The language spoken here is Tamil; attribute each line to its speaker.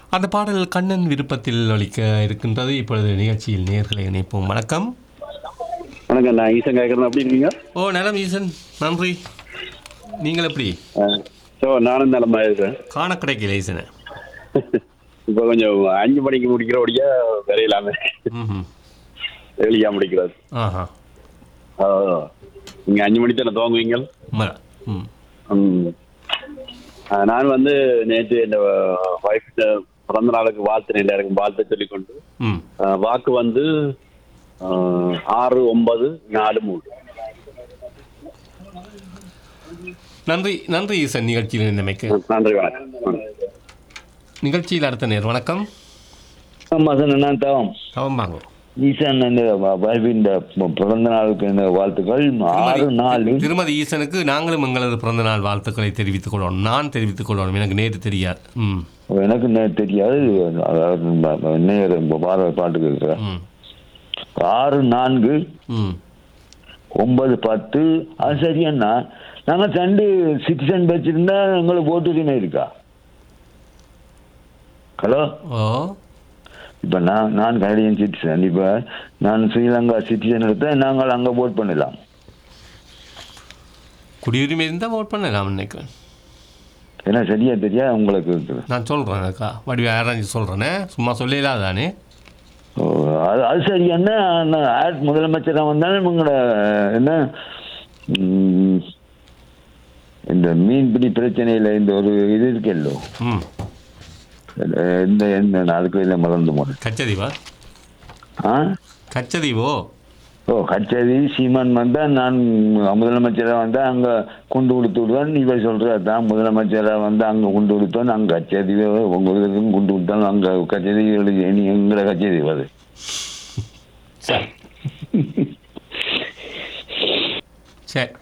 Speaker 1: அந்த பாடல் கண்ணன் விருப்பத்தில் ஒலிக்க இருக்கின்றது இப்பொழுது நிகழ்ச்சியில் நேர்களை இணைப்போம் வணக்கம்
Speaker 2: வணக்கம் நான் ஈசன் கேட்குறேன் எப்படி இருக்கீங்க
Speaker 1: ஓ நலம் ஈசன் நன்றி நீங்கள் எப்படி
Speaker 2: ஸோ நானும் நலமாக இருக்கிறேன்
Speaker 1: காண கிடைக்கல ஈசனை
Speaker 2: இப்போ கொஞ்சம் அஞ்சு மணிக்கு முடிக்கிறபடியா விரையிலாமே
Speaker 1: ம்
Speaker 2: வெளியாக முடிக்கிறது
Speaker 1: ஆஹா
Speaker 2: நீங்கள் அஞ்சு மணி தானே துவங்குவீங்க
Speaker 1: மர ம்
Speaker 2: ம். ஆ, நான் வந்து நேற்று என் ஒய்ஃப் பிறந்த நாளுக்கு வாழ்த்து எல்லாருக்கும் வாழ்த்து சொல்லிக்கொண்டு
Speaker 1: ம்
Speaker 2: ஆ, வாக்கு வந்து ஆ, ஆறு ஒன்பது நாலு மூணு
Speaker 1: நன்றி நன்றி ஈசன் நிகழ்ச்சியில் இருந்தமைக்கு
Speaker 2: நன்றி வணக்கம் ம்.
Speaker 1: நிகழ்ச்சியில் அடுத்த நேர் வணக்கம்
Speaker 3: ஆமா சார் நான் தவம்
Speaker 1: தவம் வாங்க
Speaker 3: ஈசான் இந்த வைஃபின் பிறந்த நாளுக்கு இந்த வாழ்த்துக்கள் ஆறு நாலு
Speaker 1: திருமதி ஈசனுக்கு நாங்களும் எங்களது பிறந்த நாள் வாழ்த்துக்களை தெரிவித்துக் கொள்ளணும் நான் தெரிவித்துக் கொள்ளணும் எனக்கு நேற்று தெரியாது ம்
Speaker 3: எனக்கு நே- தெரியாது அதாவது நேர் பாரத பாட்டு கேட்குறேன்
Speaker 1: ம்
Speaker 3: ஆறு நான்கு
Speaker 1: ம்
Speaker 3: ஒன்பது பத்து அது சரி அண்ணா நாங்கள் சண்டு சிட்டிசன் வச்சிருந்தா எங்களுக்கு ஓட்டுரிமை இருக்கா ஹலோ
Speaker 1: ஓ
Speaker 3: இப்போ நான் நான் கனடியன் சிட்டிசன் இப்போ நான் ஸ்ரீலங்கா சிட்டிசன் எடுத்தால் நாங்கள் அங்கே ஓட் பண்ணலாம்
Speaker 1: குடியுரிமை இருந்தால் ஓட் பண்ணலாம் நினைக்கிறேன்
Speaker 3: ஏன்னா சரியா தெரியா உங்களுக்கு இருக்குது
Speaker 1: நான் சொல்கிறேன் அக்கா வடிவ ஆராய்ச்சி சொல்கிறேனே சும்மா சொல்லலாம் தானே
Speaker 3: ஓ, அது அது சரி என்ன நான் ஆட் முதலமைச்சராக வந்தாலும் உங்களோட என்ன ம், இந்த மீன்பிடி பிரச்சனையில் இந்த ஒரு இது இருக்கல்லோ
Speaker 1: ம்
Speaker 3: அஹ் இந்த எந்த நாளுக்கு இல்லை மறந்து போனேன்
Speaker 1: கச்சதீவா
Speaker 3: ஆ
Speaker 1: கச்சதீவோ
Speaker 3: ஓ கச்சேரி சீமான் வந்தால் நான் முதலமைச்சராக வந்தால் அங்கே கொண்டு கொடுத்து விடுவேன் இவர் சொல்கிற தான் முதலமைச்சராக வந்து அங்கே கொண்டு கொடுத்தோம் நாங்கள் கச்சேரி உங்களுக்கும் கொண்டு கொடுத்தாலும் அங்கே கச்சேரி இனி எங்களை கச்சேரி வருது
Speaker 1: சரி சரி